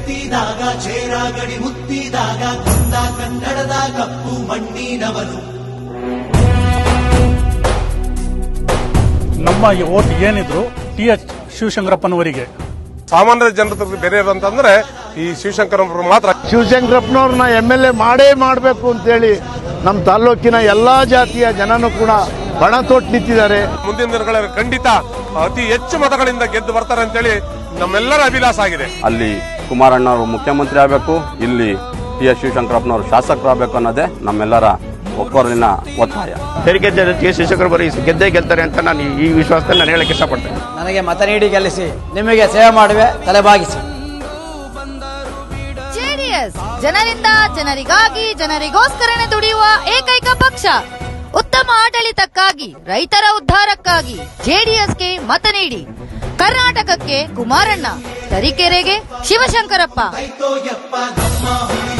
ಎತ್ತಿದಾಗ ಚೇರಾಗಡಿ ಮುತ್ತಿದಾಗ ಕೊಂದ ಕನ್ನಡದ ಕಪ್ಪು ಮಣ್ಣಿನವನು ನಮ್ಮ ಈ ಓಟ್ ಏನಿದ್ರು ಟಿ ಎಚ್ ಶಿವಶಂಕರಪ್ಪನವರಿಗೆ ಸಾಮಾನ್ಯ ಜನರ ಬೇರೆ ಇರೋದಂತಂದ್ರೆ ಈ ಶಿವಶಂಕರಪ್ಪರು ಮಾತ್ರ ಶಿವಶಂಕರಪ್ಪನವ್ರನ್ನ ಎಮ್ ಎಲ್ ಎ ಮಾಡೇ ಮಾಡಬೇಕು ಅಂತೇಳಿ ನಮ್ಮ ತಾಲ್ಲೂಕಿನ ಎಲ್ಲಾ ಜಾತಿಯ ಜನನು ಕೂಡ ಬಣ ತೊಟ್ಟು ನಿಂತಿದ್ದಾರೆ ಮುಂದಿನ ದಿನಗಳಲ್ಲಿ ಖಂಡಿತ ಅತಿ ಹೆಚ್ಚು ಮತಗಳಿಂದ ಗೆದ್ದು ಬರ್ತಾರೆ ಅಂತೇಳಿ ನಮ್ಮೆಲ್ಲರ ಅಭಿಲಾಷ ಆಗಿದೆ ಅಲ್ಲಿ ಕುಮಾರಣ್ಣವರು ಮುಖ್ಯಮಂತ್ರಿ ಆಗಬೇಕು ಇಲ್ಲಿ ಟಿ ಎಸ್ ಶಿವಶಂಕರಪ್ಪನವರು ಶಾಸಕರಾಗಬೇಕು ಅನ್ನೋದೇ ನಮ್ಮೆಲ್ಲರ ಒಕ್ಕೊರಲಿನ ಒತ್ತಾಯ ತೆರಿಗೆ ಟಿ ಎಸ್ ಶಿವಶಂಕರ್ ಬರೀ ಗೆದ್ದೇ ಗೆಲ್ತಾರೆ ಅಂತ ನಾನು ಈ ವಿಶ್ವಾಸದಲ್ಲಿ ನಾನು ಹೇಳಕ್ಕೆ ಇಷ್ಟಪಡ್ತೇನೆ ನನಗೆ ಮತ ನೀಡಿ ಗೆಲ್ಲಿಸಿ ನಿಮಗೆ ಸೇವೆ ಮಾಡುವೆ ತಲೆಬಾಗಿಸಿ ಜೆಡಿಎಸ್ ಜನರಿಂದ ಜನರಿಗಾಗಿ ಜನರಿಗೋಸ್ಕರನೇ ದುಡಿಯುವ ಏಕೈಕ ಪಕ್ಷ ಉತ್ತಮ ಆಡಳಿತಕ್ಕಾಗಿ ರೈತರ ಉದ್ಧಾರಕ್ಕಾಗಿ ಜೆಡಿಎಸ್ಗೆ ಮತ ನೀಡಿ ಕರ್ನಾಟಕಕ್ಕೆ ಕುಮಾರಣ್ಣ ತರೀಕೆರೆಗೆ ಶಿವಶಂಕರಪ್ಪ ಆಯ್ತೋ ಯಪ್ಪ ನಮ್ಮ ಹುಲಿ